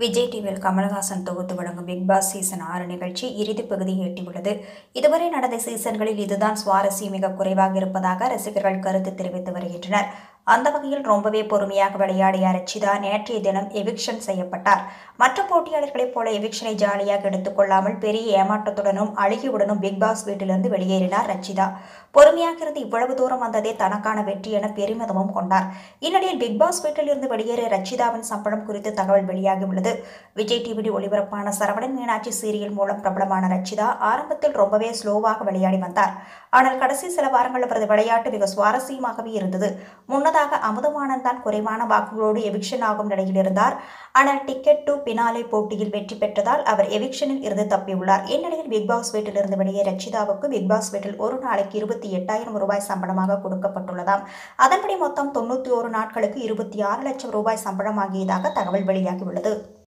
விஜய் டிவியில் கமலஹாசன் தொகுத்து வழங்கும் பிக் பாஸ் சீசன் ஆறு நிகழ்ச்சி இறுதிப் பகுதியை எட்டியுள்ளது இதுவரை நடந்த சீசன்களில் இதுதான் சுவாரஸ்யம் மிக குறைவாக இருப்பதாக ரசிகர்கள் கருத்து தெரிவித்து வருகின்றனர் அந்த வகையில் ரொம்பவே பொறுமையாக விளையாடிய ரச்சிதா நேற்றைய தினம் எவிக்ஷன் செய்யப்பட்டார் மற்ற போட்டியாளர்களைப் போல எவிக்ஷனை ஜாலியாக எடுத்துக்கொள்ளாமல் பெரிய ஏமாற்றத்துடனும் அழுகியுடனும் பிக் பாஸ் வீட்டிலிருந்து வெளியேறினார் ரச்சிதா பொறுமையாக இருந்து இவ்வளவு தூரம் வந்ததே தனக்கான வெற்றி என பெருமிதமும் கொண்டார் இந்நிலையில் பிக் பாஸ் வீட்டிலிருந்து வெளியேறிய ரச்சிதாவின் சம்பளம் குறித்து தகவல் வெளியாகியுள்ளது விஜய் டிவிடி ஒளிபரப்பான சரவணன் மீனாட்சி சீரியல் மூலம் பிரபலமான ரச்சிதா ஆரம்பத்தில் ரொம்பவே ஸ்லோவாக விளையாடி வந்தார் ஆனால் கடைசி சில வாரங்கள் அவரது விளையாட்டு மிக சுவாரஸ்யமாகவே இருந்தது முன்னதாக அமுதவாணன் தான் குறைவான வாக்குகளோடு எவிக்ஷன் ஆகும் நிலையில் இருந்தார் ஆனால் டிக்கெட் டு பினாலே போட்டியில் வெற்றி பெற்றதால் அவர் எவிக்ஷனில் இருந்து தப்பியுள்ளார் இந்நிலையில் பிக் பாஸ் வீட்டிலிருந்து வெளியே ரச்சிதாவுக்கு பிக் பாஸ் வீட்டில் ஒரு நாளைக்கு இருபத்தி எட்டாயிரம் ரூபாய் சம்பளமாக கொடுக்கப்பட்டுள்ளதாம் அதன்படி மொத்தம் தொண்ணூற்றி ஒரு நாட்களுக்கு இருபத்தி ஆறு லட்சம் ரூபாய் சம்பளம் ஆகியதாக தகவல் வெளியாகியுள்ளது